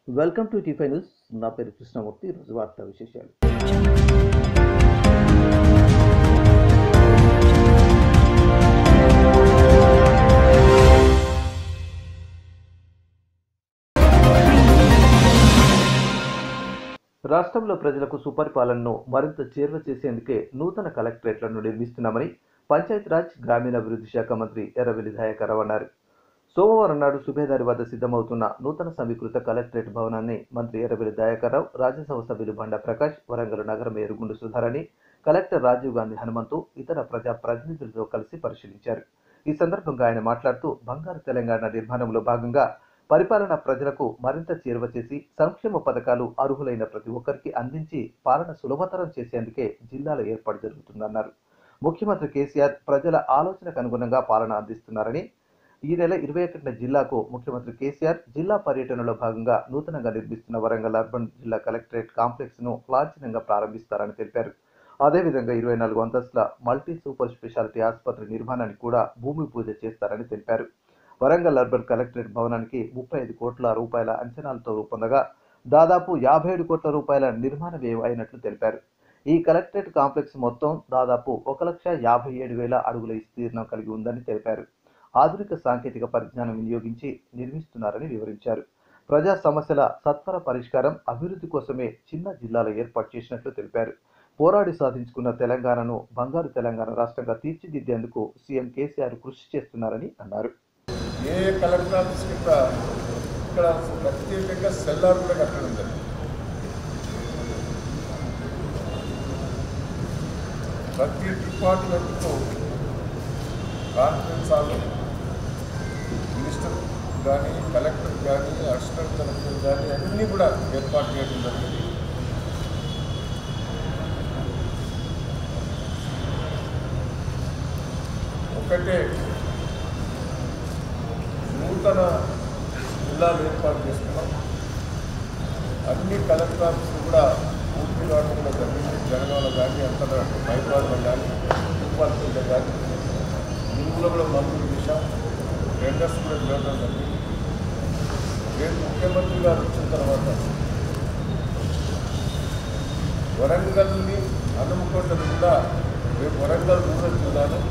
welcome to టీఫై news నా పేరు కృష్ణమూర్తి ఈరోజు వార్తా విశేషాలు రాష్ట్రంలో ప్రజలకు సుపరిపాలనను మరింత చేరువ చేసేందుకే నూతన కలెక్టరేట్లను నిర్మిస్తున్నామని పంచాయతీరాజ్ గ్రామీణాభివృద్ధి శాఖ మంత్రి ఎర్రవెల్లి దయాకరావు అన్నారు సోమవారం నాడు సుబేదారి వద్ద సిద్ధమవుతున్న నూతన సమీకృత కలెక్టరేట్ భవనాన్ని మంత్రి ఎర్రవెల్లి దయాకర్రావు రాజ్యసభ సభ్యులు బండా ప్రకాష్ వరంగల్ నగర మేయర్ గుండు సుధారాణి కలెక్టర్ రాజీవ్ గాంధీ హనుమంతు ఇతర ప్రజా ప్రతినిధులతో కలిసి పరిశీలించారు ఈ సందర్భంగా ఆయన మాట్లాడుతూ బంగారు తెలంగాణ నిర్మాణంలో భాగంగా పరిపాలన ప్రజలకు మరింత చేరువ చేసి సంక్షేమ పథకాలు అర్హులైన ప్రతి ఒక్కరికి అందించి పాలన సులభతరం చేసేందుకే జిల్లాల ఏర్పాటు జరుగుతుందన్నారు ముఖ్యమంత్రి కేసీఆర్ ప్రజల ఆలోచనకు అనుగుణంగా పాలన అందిస్తున్నారని ఈ నెల ఇరవై ఒకటిన జిల్లాకు ముఖ్యమంత్రి కేసీఆర్ జిల్లా పర్యటనలో భాగంగా నూతనంగా నిర్మిస్తున్న వరంగల్ అర్బన్ జిల్లా కలెక్టరేట్ కాంప్లెక్స్ ను లాంఛనంగా ప్రారంభిస్తారని తెలిపారు అదేవిధంగా ఇరవై నాలుగు అంతస్తుల మల్టీ సూపర్ స్పెషాలిటీ ఆసుపత్రి నిర్మాణానికి కూడా భూమి పూజ చేస్తారని తెలిపారు వరంగల్ అర్బన్ కలెక్టరేట్ భవనానికి ముప్పై ఐదు కోట్ల రూపాయల అంచనాలతో రూపొందగా దాదాపు యాభై ఏడు కోట్ల రూపాయల నిర్మాణ వ్యయం అయినట్లు తెలిపారు ఈ కలెక్టరేట్ కాంప్లెక్స్ మొత్తం దాదాపు ఒక లక్ష యాభై ఏడు వేల అడుగుల విస్తీర్ణం కలిగి ఉందని తెలిపారు ఆధునిక సాంకేతిక పరిజ్ఞానం వినియోగించి నిర్మిస్తున్నారని వివరించారు ప్రజా సమస్యల సత్వర పరిష్కారం అభివృద్ధి కోసమే చిన్న జిల్లాలో ఏర్పాటు చేసినట్లు తెలిపారు పోరాడి సాధించుకున్న తెలంగాణను బంగారు తెలంగాణ రాష్ట్రంగా తీర్చిదిద్దేందుకు సీఎం కేసీఆర్ కృషి చేస్తున్నారని అన్నారు ఏ కలెక్టర్ ఆఫీస్ కింద ఇక్కడ ప్రత్యేకంగా సెల్లార్ కూడా కట్టడం జరిగింది ప్రతి డిపార్ట్మెంట్కు కాన్ఫరెన్స్ హాల్ మినిస్టర్ కానీ కలెక్టర్ కానీ అసిస్టెంట్ కలెక్టర్ కానీ అన్నీ కూడా ఏర్పాటు చేయడం జరిగింది ఒకటే నూతన జిల్లాలు ఏర్పాటు చేసుకున్నాం అన్ని కలెక్టర్ ఆఫీసులు కూడా పూర్తి కావడం కూడా జరిగింది జనగామ కానీ అంతటా మైపాడులో కానీ ఉప్పాలపల్లి కానీ ఇందులో కూడా మంజూరు చేశాం టెండర్స్ కూడా వెళ్ళడం జరిగింది రేపు ముఖ్యమంత్రి గారు వచ్చిన తర్వాత వరంగల్ని హనుమకొండ జిల్లా రేపు వరంగల్ రూరల్ జిల్లాలో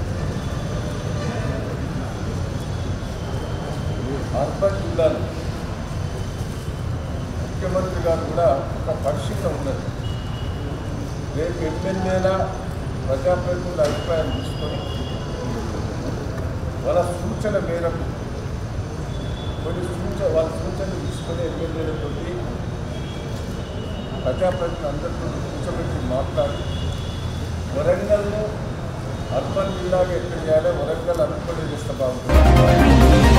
అర్బన్ జిల్లాలో ముఖ్యమంత్రి గారు కూడా ఒక పరిశీలన ఉన్నది రేపు ఎమ్మెల్యేల ప్రజాప్రతినిధుల అభిప్రాయం తీసుకొని వాళ్ళ సూచన మేరకు కొన్ని సూచన వాళ్ళ సూచనలు తీసుకొని ఎమ్మెల్యేలతో ప్రజాప్రతినిధులు అందరితో కూర్చోబెట్టి మాట్లాడి వరంగల్ను అర్బన్ జిల్లాగా ఎక్కడ చేయాలి వరంగల్ అనుకోని చేస్తే బాగుంటుంది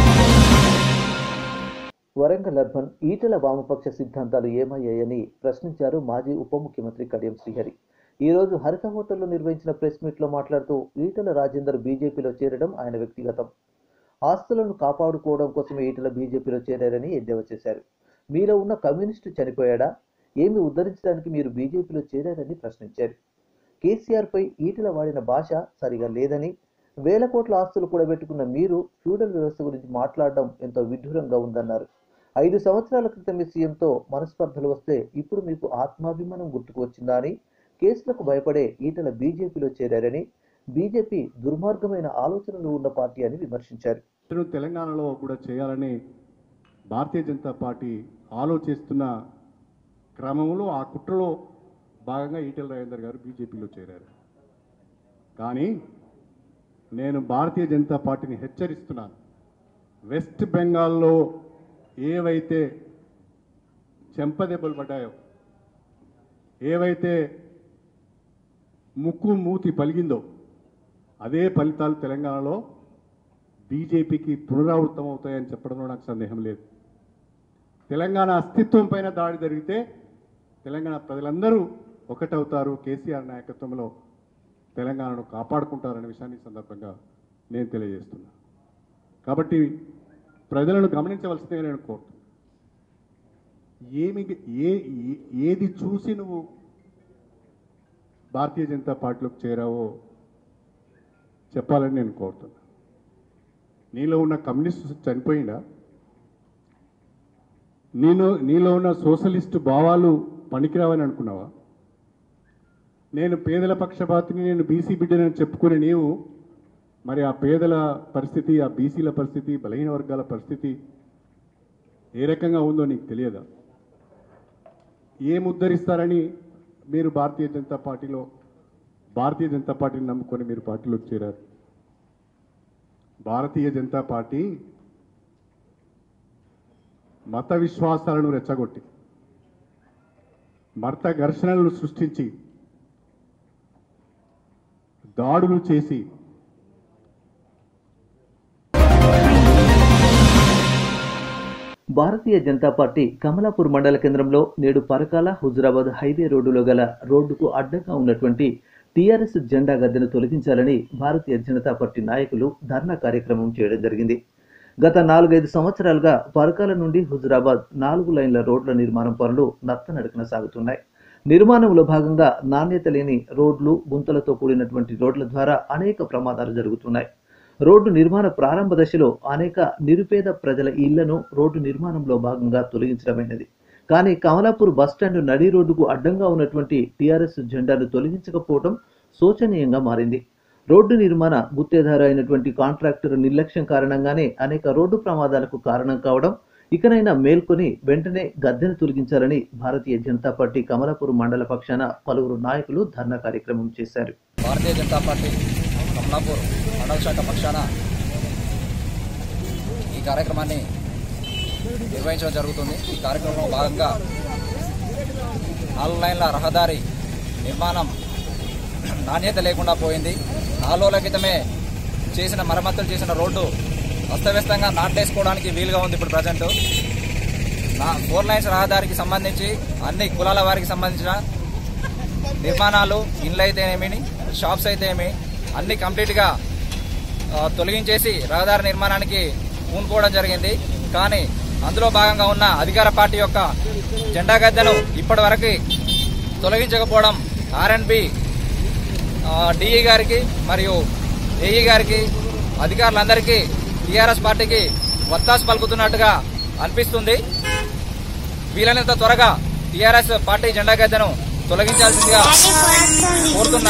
వరంగల్ అర్బన్ ఈటల వామపక్ష సిద్ధాంతాలు ఏమయ్యాయని ప్రశ్నించారు మాజీ ఉప ముఖ్యమంత్రి కడియం శ్రీహరి ఈ రోజు హరిత హోటల్లో నిర్వహించిన ప్రెస్ మీట్ లో మాట్లాడుతూ ఈటల రాజేందర్ బీజేపీలో చేరడం ఆయన వ్యక్తిగతం ఆస్తులను కాపాడుకోవడం కోసమే ఈటల బీజేపీలో చేరారని ఎద్దేవా చేశారు మీలో ఉన్న కమ్యూనిస్టు చనిపోయాడా ఏమి ఉద్ధరించడానికి మీరు బీజేపీలో చేరారని ప్రశ్నించారు కేసీఆర్ పై ఈటల వాడిన భాష సరిగా లేదని వేల కోట్ల ఆస్తులు కూడబెట్టుకున్న మీరు ఫ్యూడల్ వ్యవస్థ గురించి మాట్లాడడం ఎంతో విడ్డూరంగా ఉందన్నారు ఐదు సంవత్సరాల క్రితం సీఎంతో మనస్పర్ధలు వస్తే ఇప్పుడు మీకు ఆత్మాభిమానం గుర్తుకు వచ్చిందా అని కేసులకు భయపడే ఈటల బీజేపీలో చేరారని బీజేపీ దుర్మార్గమైన ఆలోచనలు ఉన్న పార్టీ అని విమర్శించారు ఇతను తెలంగాణలో కూడా చేయాలని భారతీయ జనతా పార్టీ ఆలోచిస్తున్న క్రమంలో ఆ కుట్రలో భాగంగా ఈటెల రాజేందర్ గారు బీజేపీలో చేరారు కానీ నేను భారతీయ జనతా పార్టీని హెచ్చరిస్తున్నాను వెస్ట్ బెంగాల్లో ఏవైతే చెంపదెబ్బలు పడ్డాయో ఏవైతే ముక్కు మూతి పలిగిందో అదే ఫలితాలు తెలంగాణలో బీజేపీకి పునరావృతం అవుతాయని చెప్పడంలో నాకు సందేహం లేదు తెలంగాణ అస్తిత్వం పైన దాడి జరిగితే తెలంగాణ ప్రజలందరూ ఒకటవుతారు కేసీఆర్ నాయకత్వంలో తెలంగాణను కాపాడుకుంటారనే విషయాన్ని ఈ సందర్భంగా నేను తెలియజేస్తున్నా కాబట్టి ప్రజలను గమనించవలసిందిగా నేను కోరుతున్నాను ఏమి ఏ ఏ- ఏది చూసి నువ్వు భారతీయ జనతా పార్టీలోకి చేరావో చెప్పాలని నేను కోరుతున్నా నీలో ఉన్న కమ్యూనిస్ట్ చనిపోయిందా నేను నీలో ఉన్న సోషలిస్ట్ భావాలు పనికిరావని అనుకున్నావా నేను పేదల పక్షపాతిని నేను బీసీ బిడ్డనని చెప్పుకునే నీవు మరి ఆ పేదల పరిస్థితి ఆ బీసీల పరిస్థితి బలహీన వర్గాల పరిస్థితి ఏ రకంగా ఉందో నీకు తెలియదా ఏం ఉద్ధరిస్తారని మీరు భారతీయ జనతా పార్టీలో భారతీయ జనతా పార్టీని నమ్ముకొని మీరు పార్టీలోకి చేరారు భారతీయ జనతా పార్టీ మత విశ్వాసాలను రెచ్చగొట్టి మత ఘర్షణలను సృష్టించి దాడులు చేసి భారతీయ జనతా పార్టీ కమలాపూర్ మండల కేంద్రంలో నేడు పరకాల హుజురాబాద్ హైవే రోడ్డులో గల రోడ్డుకు అడ్డంగా ఉన్నటువంటి టీఆర్ఎస్ జెండా గద్దెను తొలగించాలని భారతీయ జనతా పార్టీ నాయకులు ధర్నా కార్యక్రమం చేయడం జరిగింది గత నాలుగైదు సంవత్సరాలుగా పరకాల నుండి హుజురాబాద్ నాలుగు లైన్ల రోడ్ల నిర్మాణం పనులు నత్తనడకన సాగుతున్నాయి నిర్మాణంలో భాగంగా నాణ్యత లేని రోడ్లు గుంతలతో కూడినటువంటి రోడ్ల ద్వారా అనేక ప్రమాదాలు జరుగుతున్నాయి రోడ్డు నిర్మాణ ప్రారంభ దశలో అనేక నిరుపేద ప్రజల ఇళ్లను రోడ్డు నిర్మాణంలో భాగంగా తొలగించడమైనది కానీ కమలాపూర్ బస్టాండ్ నడి రోడ్డుకు అడ్డంగా ఉన్నటువంటి టీఆర్ఎస్ జెండాను తొలగించకపోవడం శోచనీయంగా మారింది రోడ్డు నిర్మాణ గుత్తేదారు అయినటువంటి కాంట్రాక్టర్ నిర్లక్ష్యం కారణంగానే అనేక రోడ్డు ప్రమాదాలకు కారణం కావడం ఇకనైనా మేల్కొని వెంటనే గద్దెను తొలగించాలని భారతీయ జనతా పార్టీ కమలాపూర్ మండల పక్షాన పలువురు నాయకులు ధర్నా కార్యక్రమం చేశారు భారతీయ జనతా పార్టీ కమలాపూర్ మండల శాఖ పక్షాన ఈ కార్యక్రమాన్ని నిర్వహించడం జరుగుతుంది ఈ కార్యక్రమంలో భాగంగా నాలుగు లైన్ల రహదారి నిర్మాణం నాణ్యత లేకుండా పోయింది నాలుగు రోజుల క్రితమే చేసిన మరమ్మతులు చేసిన రోడ్డు అస్తవ్యస్తంగా నాటేసుకోవడానికి వీలుగా ఉంది ఇప్పుడు ప్రజెంట్ నా ఫోర్ లైన్స్ రహదారికి సంబంధించి అన్ని కులాల వారికి సంబంధించిన నిర్మాణాలు ఇండ్లు అయితేనేమి షాప్స్ అయితేనేమి అన్ని కంప్లీట్గా ఆ, తొలగించేసి రహదారి నిర్మాణానికి పూనుకోవడం జరిగింది కానీ అందులో భాగంగా ఉన్న అధికార పార్టీ యొక్క జెండా గద్దెను ఇప్పటి వరకు తొలగించకపోవడం ఆర్ఎన్బి డిఈ గారికి మరియు ఏఈ గారికి అధికారులందరికీ టీఆర్ఎస్ పార్టీకి వత్తాసు పలుకుతున్నట్టుగా అనిపిస్తుంది వీలైనంత త్వరగా టీఆర్ఎస్ పార్టీ జెండా గద్దెను తొలగించాల్సిందిగా కోరుతున్నా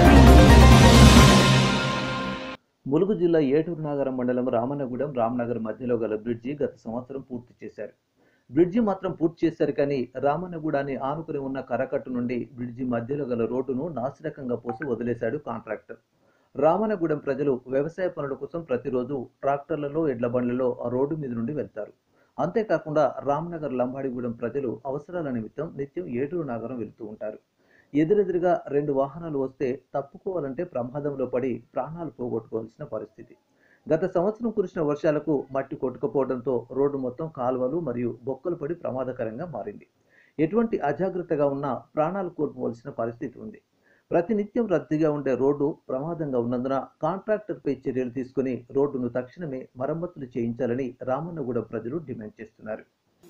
ములుగు జిల్లా ఏటూరు నాగరం మండలం రామన్నగూడెం రామ్నగర్ మధ్యలో గల బ్రిడ్జి గత సంవత్సరం పూర్తి చేశారు బ్రిడ్జి మాత్రం పూర్తి చేశారు కానీ రామన్నగూడాన్ని ఆనుకుని ఉన్న కరకట్టు నుండి బ్రిడ్జి మధ్యలో గల రోడ్డును నాసిరకంగా పోసి వదిలేశాడు కాంట్రాక్టర్ రామన్నగూడెం ప్రజలు వ్యవసాయ పనుల కోసం ప్రతిరోజు ట్రాక్టర్లలో ఎడ్ల బండ్లలో ఆ రోడ్డు మీద నుండి వెళ్తారు అంతేకాకుండా రామ్నగర్ లంబాడిగూడెం ప్రజలు అవసరాల నిమిత్తం నిత్యం ఏటూరు నాగరం వెళుతూ ఉంటారు ఎదురెదురుగా రెండు వాహనాలు వస్తే తప్పుకోవాలంటే ప్రమాదంలో పడి ప్రాణాలు పోగొట్టుకోవాల్సిన పరిస్థితి గత సంవత్సరం కురిసిన వర్షాలకు మట్టి కొట్టుకుపోవడంతో రోడ్డు మొత్తం కాలువలు మరియు బొక్కలు పడి ప్రమాదకరంగా మారింది ఎటువంటి అజాగ్రత్తగా ఉన్నా ప్రాణాలు కోల్పోవలసిన పరిస్థితి ఉంది ప్రతినిత్యం రద్దీగా ఉండే రోడ్డు ప్రమాదంగా ఉన్నందున కాంట్రాక్టర్పై చర్యలు తీసుకుని రోడ్డును తక్షణమే మరమ్మతులు చేయించాలని రామన్నగూడెం ప్రజలు డిమాండ్ చేస్తున్నారు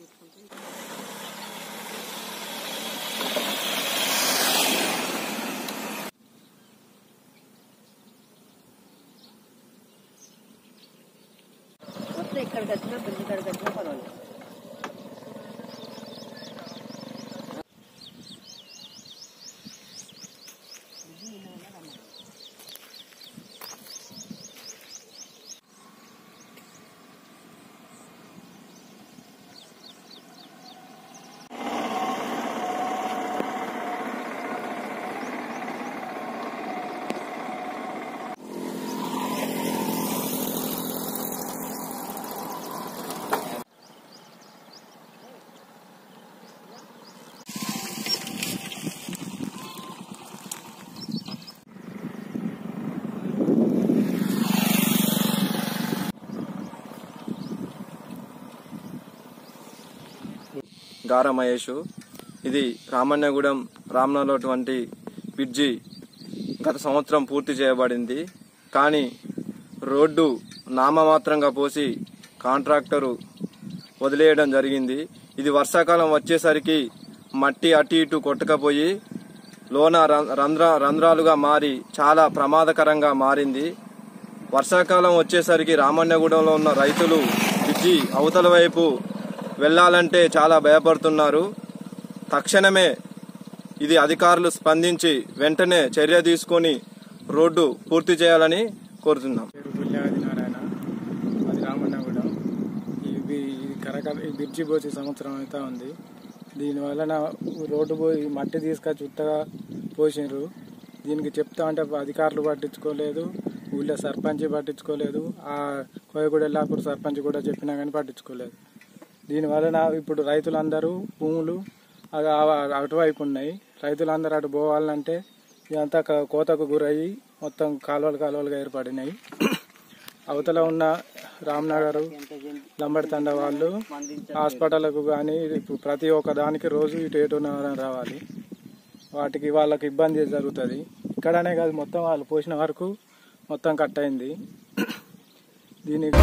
మొత్తం ఇక్కడికి వచ్చినా బ్రిడ్జ్ కాడికి వచ్చినా పర్వాలేదు గార మహేష్ ఇది రామన్నగూడెం రామ్నలోటువంటి బ్రిడ్జి గత సంవత్సరం పూర్తి చేయబడింది కానీ రోడ్డు నామమాత్రంగా పోసి కాంట్రాక్టరు వదిలేయడం జరిగింది ఇది వర్షాకాలం వచ్చేసరికి మట్టి అటు ఇటు కొట్టుకపోయి లోన రం- రంధ్ర రంధ్రాలుగా మారి చాలా ప్రమాదకరంగా మారింది వర్షాకాలం వచ్చేసరికి రామన్నగూడెంలో ఉన్న రైతులు బ్రిడ్జి అవతల వైపు వెళ్ళాలంటే చాలా భయపడుతున్నారు తక్షణమే ఇది అధికారులు స్పందించి వెంటనే చర్య తీసుకొని రోడ్డు పూర్తి చేయాలని కోరుతున్నాం పేరు పుల్యాది నారాయణ అది రామన్నగూడెం ఇది ఇది కరకర ఈ బ్రిడ్జి పోసి సంవత్సరం అయితే ఉంది దీని వలన రోడ్డు పోయి మట్టి తీసుకొచ్చి ఉత్తగా పోసినారు దీనికి చెప్తా అంటే అధికారులు పట్టించుకోలేదు ఊళ్ళో సర్పంచ్ పట్టించుకోలేదు ఆ కోయగూడ ఎల్లాపూర్ సర్పంచ్ కూడా చెప్పినా కానీ పట్టించుకోలేదు దీని వలన ఇప్పుడు రైతులందరూ భూములు అ- అ- అటువైపు ఉన్నాయి రైతులందరూ అటు పోవాలంటే ఇదంతా క- కోతకు గురయ్యి మొత్తం కాలువలు కాలువలుగా ఏర్పడినాయి అవతల ఉన్న రామ్నగర్ లంబడి తండ వాళ్ళు హాస్పిటల్కు కానీ ఇప్పుడు ప్రతి ఒక్క దానికి రోజు ఇటు ఎటు రావాలి వాటికి వాళ్ళకి ఇబ్బంది జరుగుతుంది ఇక్కడనే కాదు మొత్తం వాళ్ళు పోసిన వరకు మొత్తం కట్ అయింది దీనికి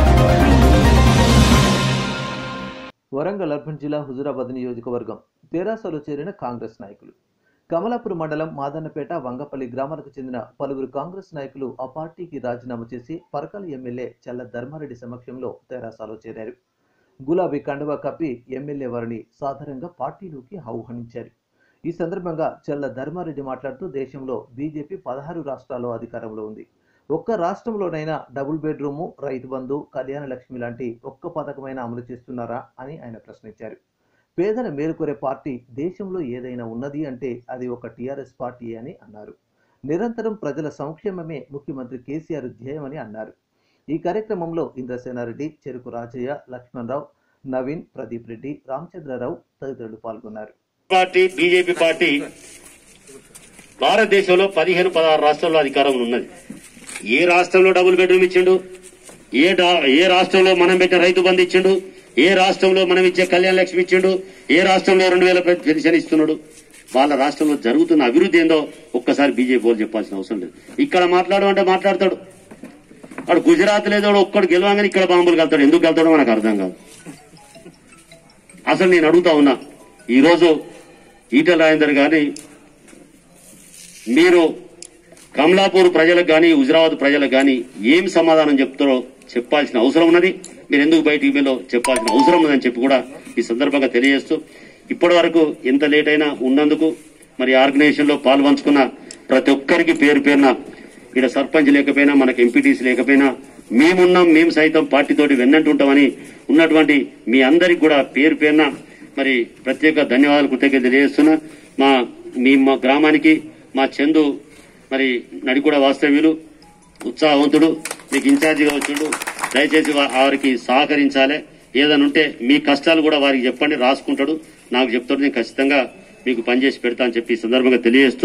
వరంగల్ అర్బన్ జిల్లా హుజురాబాద్ నియోజకవర్గం తెరాసలో చేరిన కాంగ్రెస్ నాయకులు కమలాపూర్ మండలం మాదన్నపేట వంగపల్లి గ్రామాలకు చెందిన పలువురు కాంగ్రెస్ నాయకులు ఆ పార్టీకి రాజీనామా చేసి పరకాల ఎమ్మెల్యే చల్ల ధర్మారెడ్డి సమక్షంలో తెరాసలో చేరారు గులాబీ కండువా కప్పి ఎమ్మెల్యే వారిని సాధారణంగా పార్టీలోకి ఆహ్వానించారు ఈ సందర్భంగా చల్ల ధర్మారెడ్డి మాట్లాడుతూ దేశంలో బీజేపీ పదహారు రాష్ట్రాల్లో అధికారంలో ఉంది ఒక్క రాష్ట్రంలోనైనా డబుల్ బెడ్రూము రైతు బంధు కళ్యాణ లక్ష్మి లాంటి ఒక్క పథకమైనా అమలు చేస్తున్నారా అని ఆయన ప్రశ్నించారు పేదల మేలుకొరే పార్టీ దేశంలో ఏదైనా ఉన్నది అంటే అది ఒక టీఆర్ఎస్ పార్టీ అని అన్నారు నిరంతరం ప్రజల సంక్షేమమే ముఖ్యమంత్రి కేసీఆర్ ధ్యేయమని అన్నారు ఈ కార్యక్రమంలో ఇంద్రసేనారెడ్డి చెరుకు రాజయ్య లక్ష్మణరావు నవీన్ ప్రదీప్ రెడ్డి రామచంద్రరావు తదితరులు పాల్గొన్నారు పార్టీ బీజేపీ పార్టీ భారతదేశంలో పదిహేను పదహారు రాష్ట్రాల్లో అధికారంలో ఉన్నది ఏ రాష్ట్రంలో డబుల్ బెడ్రూమ్ ఇచ్చిండు ఏ డా- ఏ రాష్ట్రంలో మనం పెట్టిన రైతు బంధు ఇచ్చిండు ఏ రాష్ట్రంలో మనం ఇచ్చే కళ్యాణ లక్ష్మి ఇచ్చిండు ఏ రాష్ట్రంలో రెండు వేల పెన్షన్ ఇస్తున్నాడు వాళ్ళ రాష్ట్రంలో జరుగుతున్న అభివృద్ధి ఏందో ఒక్కసారి బీజేపీ వాళ్ళు చెప్పాల్సిన అవసరం లేదు ఇక్కడ మాట్లాడు అంటే మాట్లాడతాడు వాడు గుజరాత్ లేదో ఒక్కడు గెలవంగానే ఇక్కడ బాంబులు కలుతాడు ఎందుకు కలుతాడో మనకు అర్థం కాదు అసలు నేను అడుగుతా ఉన్నా ఈరోజు ఈటల రాజేందర్ గాని మీరు కమలాపూర్ ప్రజలకు గాని హుజరాబాద్ ప్రజలకు గాని ఏం సమాధానం చెప్తారో చెప్పాల్సిన అవసరం ఉన్నది మీరు ఎందుకు బయట ఈమెయిల్లో చెప్పాల్సిన అవసరం ఉన్నదని చెప్పి కూడా ఈ సందర్భంగా తెలియజేస్తూ ఇప్పటి వరకు ఎంత లేట్ అయినా ఉన్నందుకు మరి ఆర్గనైజేషన్ లో పాల్పంచుకున్న ప్రతి ఒక్కరికి పేరు పేరున ఇక్కడ సర్పంచ్ లేకపోయినా మనకు ఎంపీటీసీ లేకపోయినా మేమున్నాం మేము సైతం పార్టీతోటి వెన్నంటుంటామని ఉన్నటువంటి మీ అందరికి కూడా పేరు పేరున మరి ప్రత్యేక ధన్యవాదాలు కృతజ్ఞత తెలియజేస్తున్నా మా మీ మా గ్రామానికి మా చందు మరి నడికూడ వాస్తవ్యులు ఉత్సాహవంతుడు మీకు ఇన్ఛార్జిగా వచ్చిండు దయచేసి వా- వారికి సహకరించాలి ఏదైనా ఉంటే మీ కష్టాలు కూడా వారికి చెప్పండి రాసుకుంటాడు నాకు చెప్తాడు నేను ఖచ్చితంగా మీకు పనిచేసి పెడతా అని చెప్పి ఈ సందర్భంగా తెలియజేస్తూ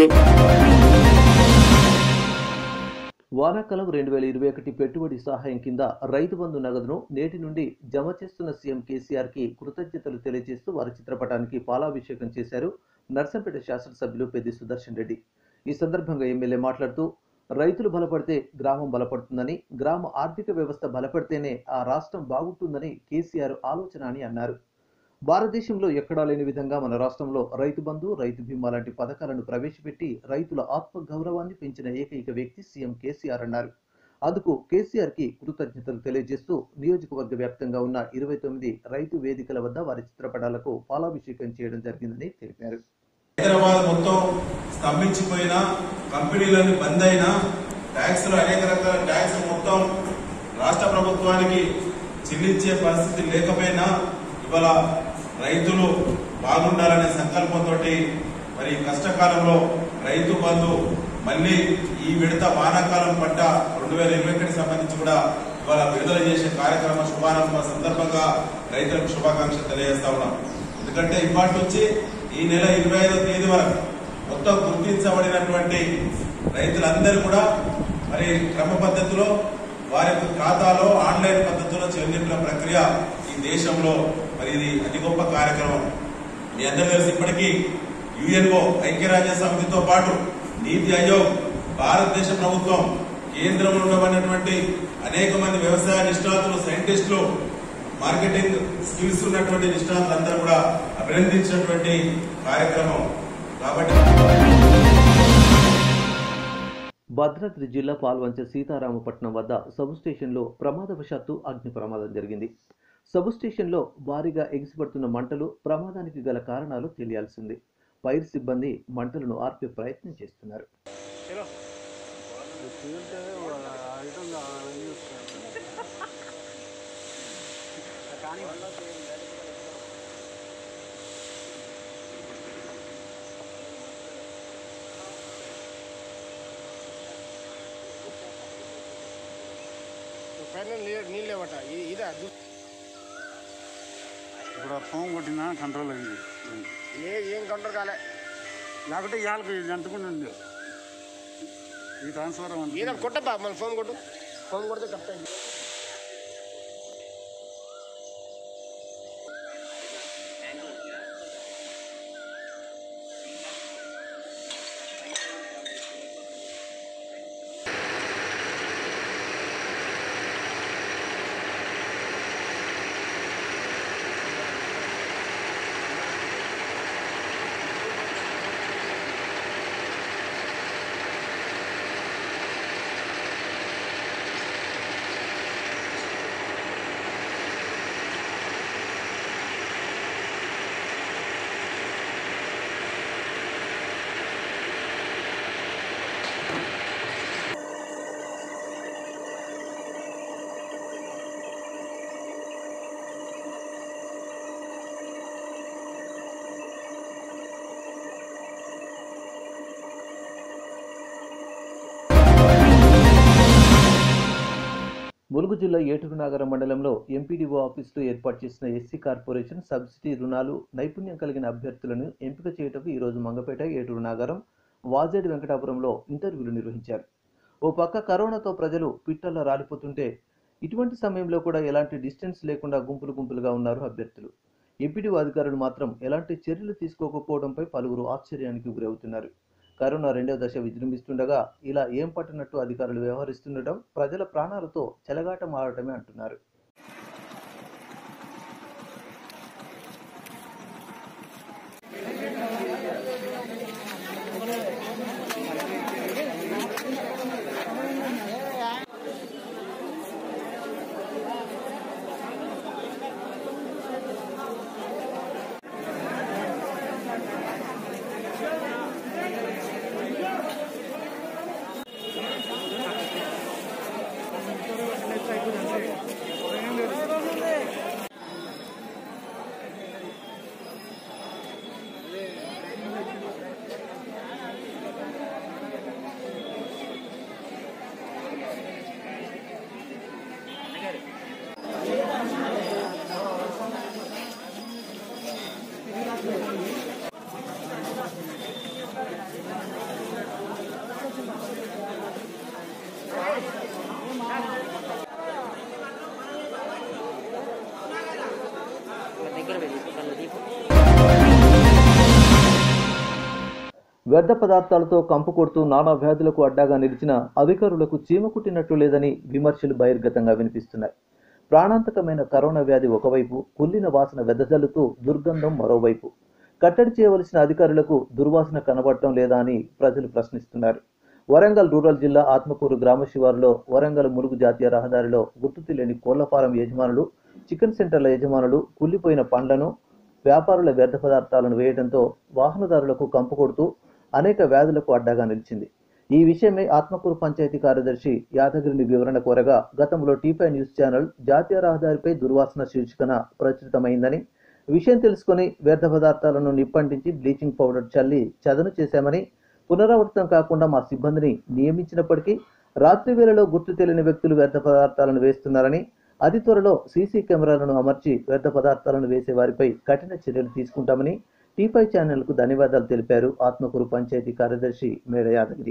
వానాకాలం రెండు వేల ఇరవై ఒకటి పెట్టుబడి సహాయం కింద రైతు బంధు నగదును నేటి నుండి జమ చేస్తున్న సీఎం కేసీఆర్ కి కృతజ్ఞతలు తెలియజేస్తూ వారి చిత్రపటానికి పాలాభిషేకం చేశారు నర్సంపేట శాసనసభ్యులు పెద్ది సుదర్శన్ రెడ్డి ఈ సందర్భంగా ఎమ్మెల్యే మాట్లాడుతూ రైతులు బలపడితే గ్రామం బలపడుతుందని గ్రామ ఆర్థిక వ్యవస్థ బలపడితేనే ఆ రాష్ట్రం బాగుంటుందని కేసీఆర్ ఆలోచన అని అన్నారు భారతదేశంలో ఎక్కడా లేని విధంగా మన రాష్ట్రంలో రైతు బంధు రైతు బీమా లాంటి పథకాలను ప్రవేశపెట్టి రైతుల ఆత్మ గౌరవాన్ని పెంచిన ఏకైక వ్యక్తి సీఎం కేసీఆర్ అన్నారు అందుకు కేసీఆర్ కి కృతజ్ఞతలు తెలియజేస్తూ నియోజకవర్గ వ్యాప్తంగా ఉన్న ఇరవై తొమ్మిది రైతు వేదికల వద్ద వారి చిత్రపటాలకు పాలాభిషేకం చేయడం జరిగిందని తెలిపారు హైదరాబాద్ మొత్తం స్తంభించిపోయినా కంపెనీలన్నీ బంద్ అయినా ట్యాక్స్లు అనేక రకాల ట్యాక్స్ మొత్తం రాష్ట్ర ప్రభుత్వానికి చెల్లించే పరిస్థితి లేకపోయినా ఇవాళ రైతులు బాగుండాలనే సంకల్పంతో మరి కష్టకాలంలో రైతు బంధు మళ్ళీ ఈ విడత వానాకాలం పంట రెండు వేల ఇరవై ఒకటికి సంబంధించి కూడా ఇవాళ విడుదల చేసే కార్యక్రమ శుభారంభ సందర్భంగా రైతులకు శుభాకాంక్షలు తెలియజేస్తా ఉన్నాం ఎందుకంటే ఇప్పటి నుంచి ఈ నెల ఇరవై ఐదో తేదీ వరకు మొత్తం గుర్తించబడినటువంటి రైతులందరూ కూడా మరి క్రమ పద్ధతిలో వారి యొక్క ఖాతాలో ఆన్లైన్ పద్ధతిలో చెల్లింపుల ప్రక్రియ ఈ దేశంలో మరి ఇది అతి గొప్ప కార్యక్రమం మీ అందరూ తెలిసి ఇప్పటికీ యుఎన్ఓ ఐక్యరాజ్య సమితితో పాటు నీతి ఆయోగ్ భారతదేశ ప్రభుత్వం కేంద్రంలో ఉండబడినటువంటి అనేక మంది వ్యవసాయ నిష్ణాతులు సైంటిస్టులు మార్కెటింగ్ స్కిల్స్ ఉన్నటువంటి నిష్ణాతులు అందరూ కూడా అభినందించినటువంటి కార్యక్రమం కాబట్టి భద్రాద్రి జిల్లా పాల్వంచ సీతారామపట్నం వద్ద సబ్ స్టేషన్లో ప్రమాదవశాత్తు అగ్ని ప్రమాదం జరిగింది సబ్ స్టేషన్లో భారీగా ఎగిసిపడుతున్న మంటలు ప్రమాదానికి గల కారణాలు తెలియాల్సింది ఫైర్ సిబ్బంది మంటలను ఆర్పే ప్రయత్నం చేస్తున్నారు పైన నీళ్ళు లేవట ఇదే ఇప్పుడు ఫోన్ కొట్టినా కంట్రోల్ అయింది ఏ ఏం కంట్రోల్ కాలే లేకుంటే ఇవాళకి ఇది అంటుకుని ఉంది ఈ ట్రాన్స్ఫర్ ఏదో కొట్టబ్బా మళ్ళీ ఫోన్ కొట్టు ఫోన్ కొడితే కరెక్ట్ అయింది ములుగు జిల్లా ఏటూరు నాగరం మండలంలో ఎంపీడీఓ ఆఫీసులో ఏర్పాటు చేసిన ఎస్సీ కార్పొరేషన్ సబ్సిడీ రుణాలు నైపుణ్యం కలిగిన అభ్యర్థులను ఎంపిక చేయటకు ఈరోజు మంగపేట ఏటూరు నాగరం వాజేడు వెంకటాపురంలో ఇంటర్వ్యూలు నిర్వహించారు ఓ పక్క కరోనాతో ప్రజలు పిట్టల్లో రాలిపోతుంటే ఇటువంటి సమయంలో కూడా ఎలాంటి డిస్టెన్స్ లేకుండా గుంపులు గుంపులుగా ఉన్నారు అభ్యర్థులు ఎంపీడీఓ అధికారులు మాత్రం ఎలాంటి చర్యలు తీసుకోకపోవడంపై పలువురు ఆశ్చర్యానికి గురవుతున్నారు కరోనా రెండవ దశ విజృంభిస్తుండగా ఇలా ఏం పట్టనట్టు అధికారులు వ్యవహరిస్తుండటం ప్రజల ప్రాణాలతో చెలగాటం ఆడటమే అంటున్నారు వ్యర్థ పదార్థాలతో కంపు కొడుతూ నానా వ్యాధులకు అడ్డాగా నిలిచిన అధికారులకు చీమ కుట్టినట్లు లేదని విమర్శలు బహిర్గతంగా వినిపిస్తున్నాయి ప్రాణాంతకమైన కరోనా వ్యాధి ఒకవైపు కుళ్ళిన వాసన వెదజల్లుతూ దుర్గంధం మరోవైపు కట్టడి చేయవలసిన అధికారులకు దుర్వాసన కనబడటం లేదా అని ప్రజలు ప్రశ్నిస్తున్నారు వరంగల్ రూరల్ జిల్లా ఆత్మకూరు గ్రామ శివారులో వరంగల్ ములుగు జాతీయ రహదారిలో గుర్తు తెలియని కోళ్ల ఫారం యజమానులు చికెన్ సెంటర్ల యజమానులు కుళ్ళిపోయిన పండ్లను వ్యాపారుల వ్యర్థ పదార్థాలను వేయడంతో వాహనదారులకు కంపు కొడుతూ అనేక వ్యాధులకు అడ్డాగా నిలిచింది ఈ విషయమై ఆత్మకూరు పంచాయతీ కార్యదర్శి యాదగిరిని వివరణ కోరగా గతంలో టీపై న్యూస్ ఛానల్ జాతీయ రహదారిపై దుర్వాసన శీర్షికన ప్రచురితమైందని విషయం తెలుసుకొని వ్యర్థ పదార్థాలను నిప్పంటించి బ్లీచింగ్ పౌడర్ చల్లి చదను చేశామని పునరావృతం కాకుండా మా సిబ్బందిని నియమించినప్పటికీ రాత్రి వేళలో గుర్తు తెలియని వ్యక్తులు వ్యర్థ పదార్థాలను వేస్తున్నారని అతి త్వరలో సీసీ కెమెరాలను అమర్చి వ్యర్థ పదార్థాలను వేసే వారిపై కఠిన చర్యలు తీసుకుంటామని టీపై ఛానల్కు ధన్యవాదాలు తెలిపారు ఆత్మకూరు పంచాయతీ కార్యదర్శి మేడ యాదగిరి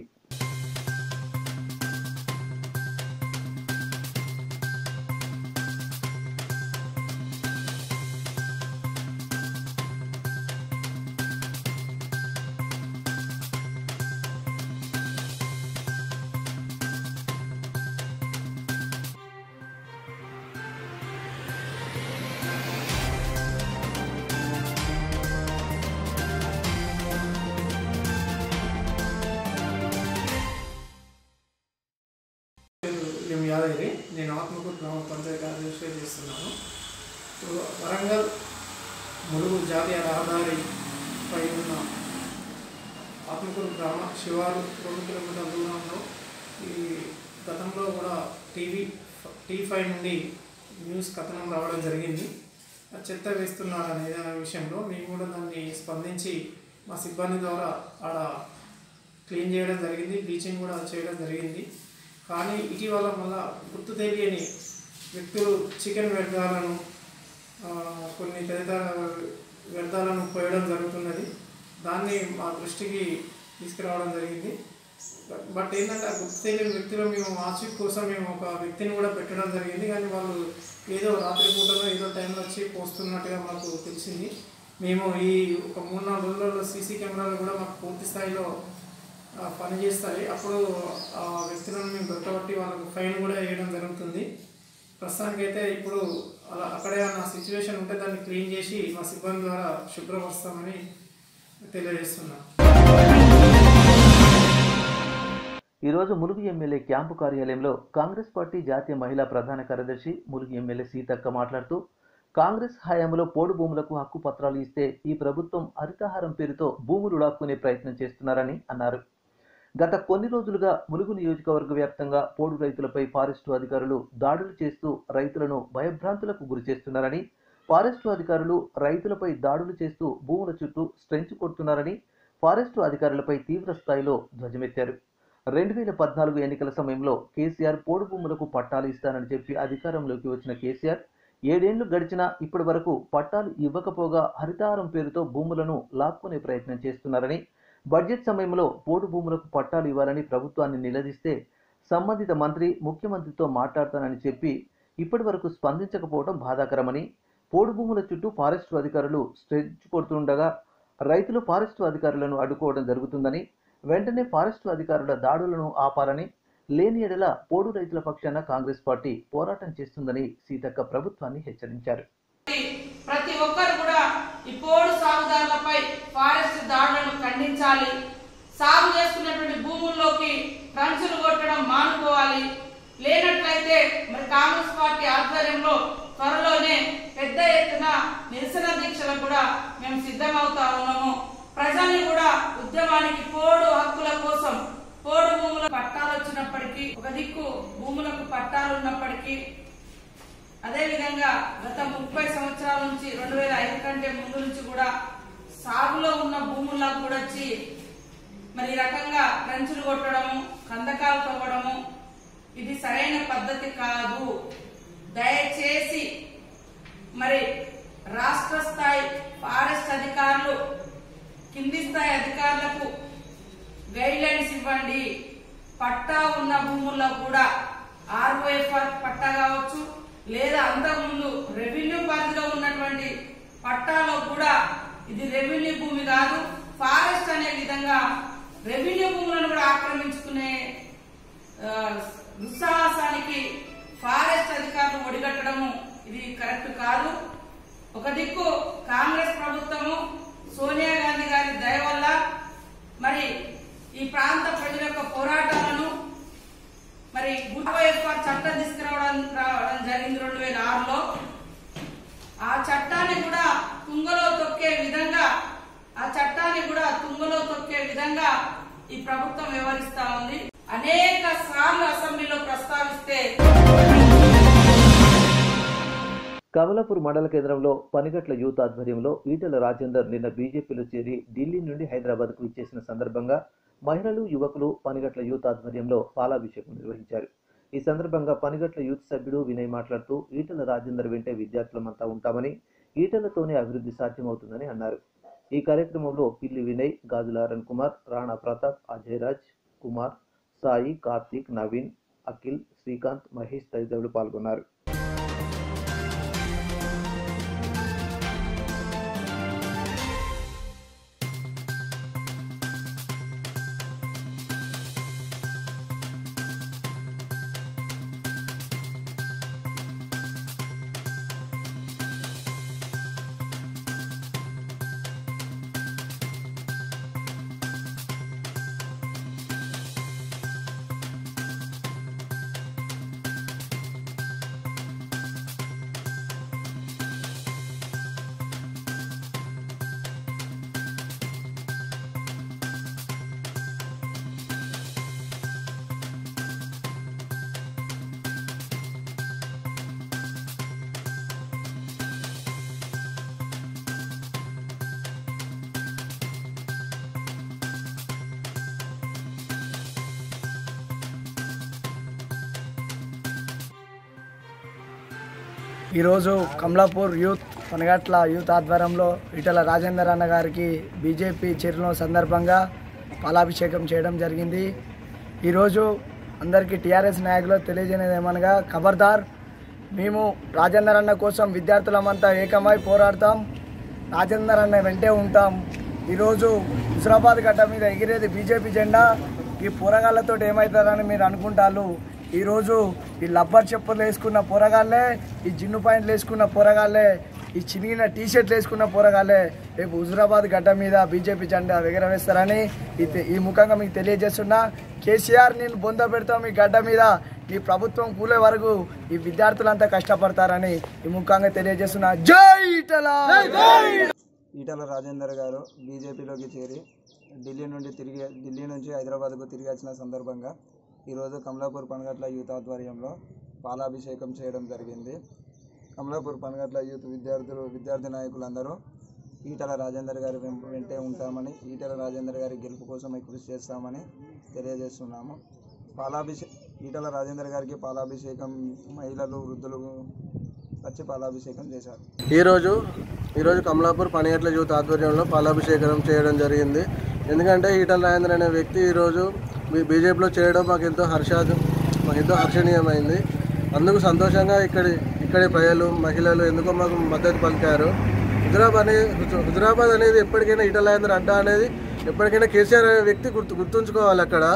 నేను యాదగిరి నేను ఆత్మకూరు గ్రామ పంచాయతీ కార్యదర్శిగా చేస్తున్నాను ఇప్పుడు వరంగల్ ములుగు జాతీయ రహదారి పై ఉన్న ఆత్మకూరు గ్రామ శివారు రెండు కిలోమీటర్ల దూరంలో ఈ గతంలో కూడా టీవీ టీ ఫైవ్ నుండి న్యూస్ కథనం రావడం జరిగింది ఆ చెత్త వేస్తున్నారనే విషయంలో మేము కూడా దాన్ని స్పందించి మా సిబ్బంది ద్వారా ఆడ క్లీన్ చేయడం జరిగింది బ్లీచింగ్ కూడా చేయడం జరిగింది కానీ ఇటీవల మళ్ళా గుర్తు తెలియని వ్యక్తులు చికెన్ వ్యర్థాలను ఆ, కొన్ని తదితర వ్యర్థాలను పోయడం జరుగుతున్నది దాన్ని మా దృష్టికి తీసుకురావడం జరిగింది బట్- బట్ ఏంటంటే ఆ గుర్తు తెలియని వ్యక్తులు మేము ఆచూక్ కోసం మేము ఒక వ్యక్తిని కూడా పెట్టడం జరిగింది కానీ వాళ్ళు ఏదో రాత్రి పూటలో ఏదో టైంలో వచ్చి పోస్తున్నట్టుగా మాకు తెలిసింది మేము ఈ ఒక మూడు నాలుగు రోజులలో సీసీ కెమెరాలు కూడా మాకు పూర్తి స్థాయిలో ఆ, పనిచేస్తాయి అప్పుడు ఆ వ్యక్తులను మేము దొరకబట్టి వాళ్ళకు ఫైన్ కూడా వేయడం జరుగుతుంది ప్రస్తుతానికైతే ఇప్పుడు అలా అక్కడే నా సిచ్యువేషన్ ఉంటే దాన్ని క్లీన్ చేసి మా సిబ్బంది ద్వారా శుభ్రపరుస్తామని తెలియజేస్తున్నాను ఈరోజు ములుగు ఎమ్మెల్యే క్యాంపు కార్యాలయంలో కాంగ్రెస్ పార్టీ జాతీయ మహిళా ప్రధాన కార్యదర్శి ములుగు ఎమ్మెల్యే సీతక్క మాట్లాడుతూ కాంగ్రెస్ హయాంలో పోడు భూములకు హక్కు పత్రాలు ఇస్తే ఈ ప్రభుత్వం హరితహారం పేరుతో భూములు లాక్కునే ప్రయత్నం చేస్తున్నారని అన్నారు గత కొన్ని రోజులుగా ములుగు నియోజకవర్గ వ్యాప్తంగా పోడు రైతులపై ఫారెస్టు అధికారులు దాడులు చేస్తూ రైతులను భయభ్రాంతులకు గురి చేస్తున్నారని ఫారెస్టు అధికారులు రైతులపై దాడులు చేస్తూ భూముల చుట్టూ స్ట్రెంచ్ కొడుతున్నారని ఫారెస్టు అధికారులపై తీవ్ర స్థాయిలో ధ్వజమెత్తారు రెండు వేల పద్నాలుగు ఎన్నికల సమయంలో కేసీఆర్ పోడు భూములకు పట్టాలు ఇస్తానని చెప్పి అధికారంలోకి వచ్చిన కేసీఆర్ ఏడేళ్లు గడిచినా ఇప్పటి వరకు పట్టాలు ఇవ్వకపోగా హరితహారం పేరుతో భూములను లాక్కునే ప్రయత్నం చేస్తున్నారని బడ్జెట్ సమయంలో పోడు భూములకు పట్టాలు ఇవ్వాలని ప్రభుత్వాన్ని నిలదీస్తే సంబంధిత మంత్రి ముఖ్యమంత్రితో మాట్లాడతానని చెప్పి ఇప్పటి వరకు స్పందించకపోవడం బాధాకరమని పోడు భూముల చుట్టూ ఫారెస్టు అధికారులు స్ట్రెచ్ కొడుతుండగా రైతులు ఫారెస్టు అధికారులను అడ్డుకోవడం జరుగుతుందని వెంటనే ఫారెస్టు అధికారుల దాడులను ఆపాలని లేని ఎడల పోడు రైతుల పక్షాన కాంగ్రెస్ పార్టీ పోరాటం చేస్తుందని సీతక్క ప్రభుత్వాన్ని హెచ్చరించారు ప్రతి ఒక్కరు కూడా ఈ పోడు సాగుదారులపై ఫారెస్ట్ దాడులను ఖండించాలి సాగు చేసుకున్నటువంటి భూముల్లోకి ట్రంచులు కొట్టడం మానుకోవాలి లేనట్లయితే మరి కాంగ్రెస్ పార్టీ ఆధ్వర్యంలో త్వరలోనే పెద్ద ఎత్తున నిరసన దీక్షలకు కూడా మేము సిద్ధమవుతా ఉన్నాము ప్రజల్ని కూడా ఉద్యమానికి పోడు హక్కుల కోసం పోడు భూముల పట్టాలు వచ్చినప్పటికీ ఒక దిక్కు భూములకు పట్టాలు ఉన్నప్పటికీ అదే విధంగా గత ముప్పై సంవత్సరాల నుంచి రెండు వేల ఐదు కంటే ముందు నుంచి కూడా సాగులో ఉన్న భూముల్లో కూడా వచ్చి మరి ఈ రకంగా కంచులు కొట్టడము కందకాలు తవ్వడము ఇది సరైన పద్ధతి కాదు దయచేసి మరి రాష్ట్ర స్థాయి ఫారెస్ట్ అధికారులు కింది స్థాయి అధికారులకు గైడ్ లైన్స్ ఇవ్వండి పట్టా ఉన్న భూముల్లో కూడా ఆర్ఓఎఫ్ఆర్ పట్టా కావచ్చు లేదా అంతకుముందు రెవెన్యూ పరిధిలో ఉన్నటువంటి పట్టాలో కూడా ఇది రెవెన్యూ భూమి కాదు ఫారెస్ట్ అనే విధంగా రెవెన్యూ భూములను కూడా ఆక్రమించుకునే ఆ, దుస్సాహసానికి ఫారెస్ట్ అధికారులు ఒడిగట్టడము ఇది కరెక్ట్ కాదు ఒక దిక్కు కాంగ్రెస్ ప్రభుత్వము సోనియా గాంధీ గారి దయ వల్ల మరి ఈ ప్రాంత ప్రజల యొక్క పోరాటాలను మరి గుడ్ వైఎస్ఆర్ చట్టం తీసుకురావడం రావడం జరిగింది రెండు వేల ఆరులో ఆ చట్టాన్ని కూడా తుంగలో తొక్కే విధంగా ఆ చట్టాన్ని కూడా తుంగలో తొక్కే విధంగా ఈ ప్రభుత్వం వ్యవహరిస్తా ఉంది అనేక సార్లు అసెంబ్లీలో ప్రస్తావిస్తే కమలాపూర్ మండల కేంద్రంలో పనిగట్ల యూత్ ఆధ్వర్యంలో ఈటెల రాజేందర్ నిన్న బీజేపీలో చేరి ఢిల్లీ నుండి హైదరాబాద్కు ఇచ్చేసిన సందర్భంగా మహిళలు యువకులు పనిగట్ల యూత్ ఆధ్వర్యంలో పాలాభిషేకం నిర్వహించారు ఈ సందర్భంగా పనిగట్ల యూత్ సభ్యుడు వినయ్ మాట్లాడుతూ ఈటెల రాజేందర్ వెంటే విద్యార్థులమంతా ఉంటామని ఈటెలతోనే అభివృద్ధి సాధ్యమవుతుందని అన్నారు ఈ కార్యక్రమంలో పిల్లి వినయ్ గాజుల అరుణ్ కుమార్ రాణా ప్రతాప్ అజయ్ రాజ్ కుమార్ సాయి కార్తీక్ నవీన్ అఖిల్ శ్రీకాంత్ మహేష్ తదితరులు పాల్గొన్నారు ఈరోజు కమలాపూర్ యూత్ పనగట్ల యూత్ ఆధ్వర్యంలో ఈటల రాజేందర్ అన్న గారికి బీజేపీ చేరిన సందర్భంగా పాలాభిషేకం చేయడం జరిగింది ఈరోజు అందరికీ టీఆర్ఎస్ నాయకులు తెలియజేయలేదు ఏమనగా ఖబర్దార్ మేము రాజేందర్ అన్న కోసం విద్యార్థులమంతా ఏకమై పోరాడతాం రాజేందర్ అన్న వెంటే ఉంటాం ఈరోజు హుజరాబాద్ గడ్డ మీద ఎగిరేది బీజేపీ జెండా ఈ పోరగాళ్ళతో ఏమవుతారని మీరు అనుకుంటారు ఈరోజు ఈ లబ్బర్ చెప్పులు వేసుకున్న పోరగాళ్ళే ఈ జిన్ను పాయింట్లు వేసుకున్న పోరగాళ్ళే ఈ చినిగిన టీ షర్ట్లు వేసుకున్న పోరగాళ్ళే రేపు హుజురాబాద్ గడ్డ మీద బీజేపీ జెండా ఎగరవేస్తారని ఈ తె- ఈ ముఖంగా మీకు తెలియజేస్తున్నా కేసీఆర్ నేను బొంద పెడతాం ఈ గడ్డ మీద ఈ ప్రభుత్వం కూలే వరకు ఈ విద్యార్థులంతా కష్టపడతారని ఈ ముఖంగా తెలియజేస్తున్నా జై ఇటలా ఈటల రాజేందర్ గారు బీజేపీలోకి చేరి ఢిల్లీ నుండి తిరిగి ఢిల్లీ నుంచి హైదరాబాద్కు తిరిగి వచ్చిన సందర్భంగా ఈరోజు కమలాపూర్ పనగట్ల యూత్ ఆధ్వర్యంలో పాలాభిషేకం చేయడం జరిగింది కమలాపూర్ పనగట్ల యూత్ విద్యార్థులు విద్యార్థి నాయకులందరూ ఈటల రాజేందర్ గారి వెం- వెంటే ఉంటామని ఈటల రాజేందర్ గారి గెలుపు కోసమై కృషి చేస్తామని తెలియజేస్తున్నాము పాలాభిషే ఈటల రాజేందర్ గారికి పాలాభిషేకం మహిళలు వృద్ధులు వచ్చి పాలాభిషేకం చేశారు ఈరోజు ఈరోజు కమలాపూర్ పనిగట్ల యూత్ ఆధ్వర్యంలో పాలాభిషేకం చేయడం జరిగింది ఎందుకంటే ఈటల రాజేంద్ర అనే వ్యక్తి ఈరోజు బీ- బీజేపీలో చేయడం మాకు ఎంతో హర్షాదు మాకు ఎంతో హర్షణీయమైంది అందుకు సంతోషంగా ఇక్కడి ఇక్కడి ప్రజలు మహిళలు ఎందుకో మాకు మద్దతు పలికారు హుజరాబాద్ అనేది హుజరాబాద్ అనేది ఎప్పటికైనా ఈటల రాజేంద్ర అడ్డా అనేది ఎప్పటికైనా కేసీఆర్ అనే వ్యక్తి గుర్తు గుర్తుంచుకోవాలి అక్కడ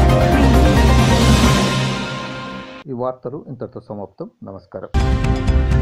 ఈ వార్తలు ఇంతటితో సమాప్తం నమస్కారం